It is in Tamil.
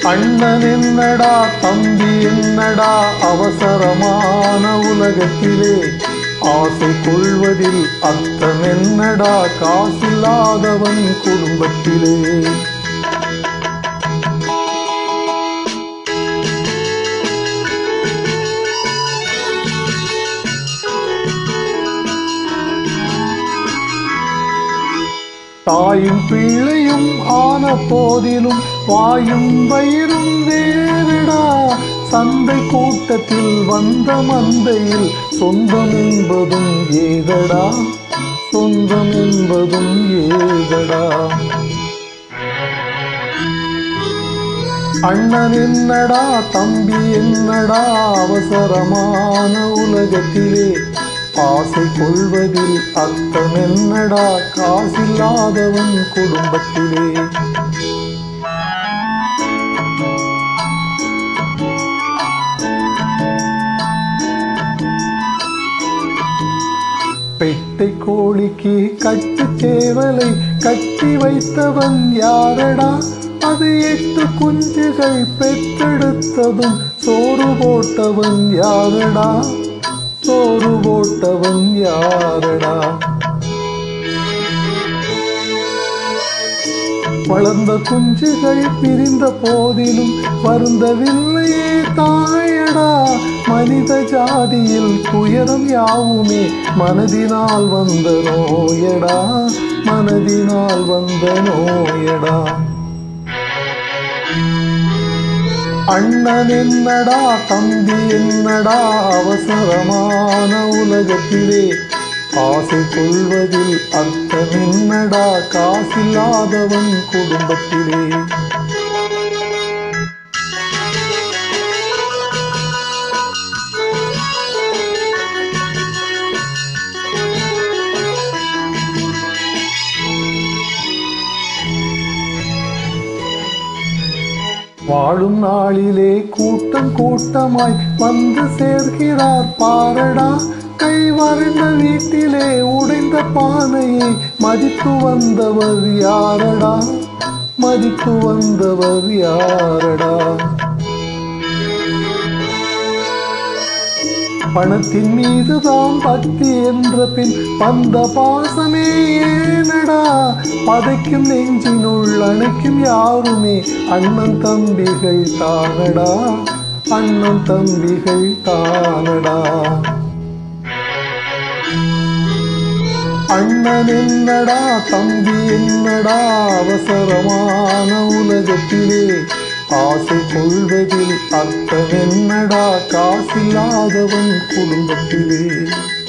அண்ணன் என்னடா தம்பி என்னடா அவசரமான உலகத்திலே ஆசை கொள்வதில் அர்த்தம் என்னடா காசில்லாதவன் குடும்பத்திலே தாயும் பிள்ளையும் ஆன போதிலும் வாயும் வயிறும் வேறடா சந்தை கூட்டத்தில் வந்த மந்தையில் சொந்தம் என்பதும் ஏதடா சொந்தம் என்பதும் ஏதடா அண்ணன் என்னடா தம்பி என்னடா அவசரமான உலகத்திலே ஆசை கொள்வதில் அர்த்தம் என்னடா காசில்லாதவன் குடும்பத்திலே பெட்டை கோழிக்கு கட்டு சேவலை கட்டி வைத்தவன் யாரடா அது எட்டு குஞ்சுகள் பெற்றெடுத்ததும் சோறு போட்டவன் யாரடா சோறு போட்டவன் யாரடா வளர்ந்த குஞ்சுகள் பிரிந்த போதிலும் வருந்தவில்லையே தாயடா மனித ஜாதியில் துயரம் யாவுமே மனதினால் வந்த நோயடா மனதினால் வந்த நோயடா அண்ணன் என்னடா தம்பி என்னடா அவசரமான உலகத்திலே ஆசை கொள்வதில் அர்த்தம் என்னடா காசில்லாதவன் குடும்பத்திலே வாழும் நாளிலே கூட்டம் கூட்டமாய் வந்து சேர்கிறார் பாரடா கை வறண்ட வீட்டிலே உடைந்த பானையை மதித்து வந்தவர் யாரடா மதித்து வந்தவர் யாரடா பணத்தின் மீதுதான் பக்தி என்ற பின் வந்த பாசமே ஏனடா பதைக்கும் நெஞ்சினுள் அணைக்கும் யாருமே அண்ணன் தம்பிகள் தானடா அண்ணன் தம்பிகள் தானடா அண்ணன் என்னடா தம்பி என்னடா அவசரமான உலகத்திலே ஆசை கொள்வதில் அர்த்தம் என்னடா காசில்லாதவன் குடும்பத்திலே